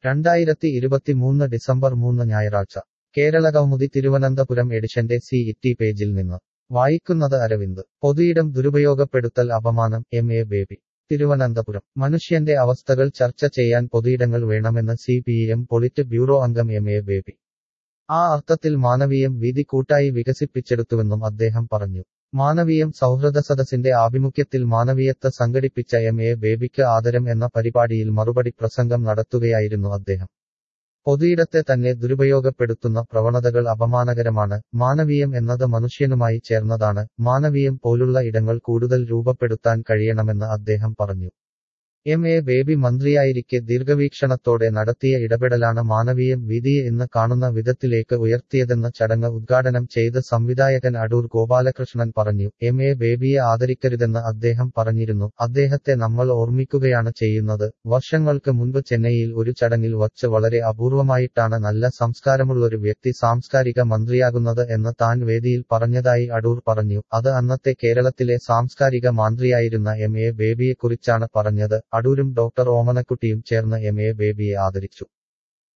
രണ്ടായിരത്തി ഇരുപത്തിമൂന്ന് ഡിസംബർ മൂന്ന് ഞായറാഴ്ച കേരളകൗമുദി തിരുവനന്തപുരം എഡിഷന്റെ സി ഇറ്റി പേജിൽ നിന്ന് വായിക്കുന്നത് അരവിന്ദ് പൊതുയിടം ദുരുപയോഗപ്പെടുത്തൽ അപമാനം എം എ ബേബി തിരുവനന്തപുരം മനുഷ്യന്റെ അവസ്ഥകൾ ചർച്ച ചെയ്യാൻ പൊതുയിടങ്ങൾ വേണമെന്ന് C P M politburo അംഗം എം എ ബേബി ആ അർത്ഥത്തിൽ മാനവീയം വീതി കൂട്ടായി വികസിപ്പിച്ചെടുത്തുവെന്നും അദ്ദേഹം പറഞ്ഞു മാനവീയം സൗഹൃദ സദസ്സിന്റെ ആഭിമുഖ്യത്തിൽ മാനവീയത്ത് സംഘടിപ്പിച്ച എം എ ബേബിക്ക് ആദരം എന്ന പരിപാടിയിൽ മറുപടി പ്രസംഗം നടത്തുകയായിരുന്നു അദ്ദേഹം പൊതുയിടത്തെ തന്നെ ദുരുപയോഗപ്പെടുത്തുന്ന പ്രവണതകൾ അപമാനകരമാണ് മാനവീയം എന്നത് മനുഷ്യനുമായി ചേർന്നതാണ് മാനവീയം പോലുള്ള ഇടങ്ങൾ കൂടുതൽ രൂപപ്പെടുത്താൻ കഴിയണമെന്ന് അദ്ദേഹം പറഞ്ഞു എം എ ബേബി മന്ത്രിയായിരിക്കെ ദീർഘവീക്ഷണത്തോടെ നടത്തിയ ഇടപെടലാണ് മാനവീയം വീതിയെ ഇന്ന് കാണുന്ന വിധത്തിലേക്ക് ഉയർത്തിയതെന്ന് ചടങ്ങ് ഉദ്ഘാടനം ചെയ്ത് സംവിധായകൻ അടൂർ ഗോപാലകൃഷ്ണൻ പറഞ്ഞു എം എ ബേബിയെ ആദരിക്കരുതെന്ന് അദ്ദേഹം പറഞ്ഞിരുന്നു അദ്ദേഹത്തെ നമ്മൾ ഓർമ്മിക്കുകയാണ് ചെയ്യുന്നത് വർഷങ്ങൾക്ക് മുൻപ് ചെന്നൈയിൽ ഒരു ചടങ്ങിൽ വച്ച് വളരെ അപൂർവമായിട്ടാണ് നല്ല സംസ്കാരമുള്ളൊരു വ്യക്തി സാംസ്കാരിക മന്ത്രിയാകുന്നത് എന്ന് താൻ വേദിയിൽ പറഞ്ഞതായി അടൂർ പറഞ്ഞു അത് അന്നത്തെ കേരളത്തിലെ സാംസ്കാരിക മന്ത്രിയായിരുന്ന എം എ ബേബിയെക്കുറിച്ചാണ് പറഞ്ഞത് അടൂരും ഡോക്ടർ ഓമനക്കുട്ടിയും ചേർന്ന് എം എ ബേബിയെ ആദരിച്ചു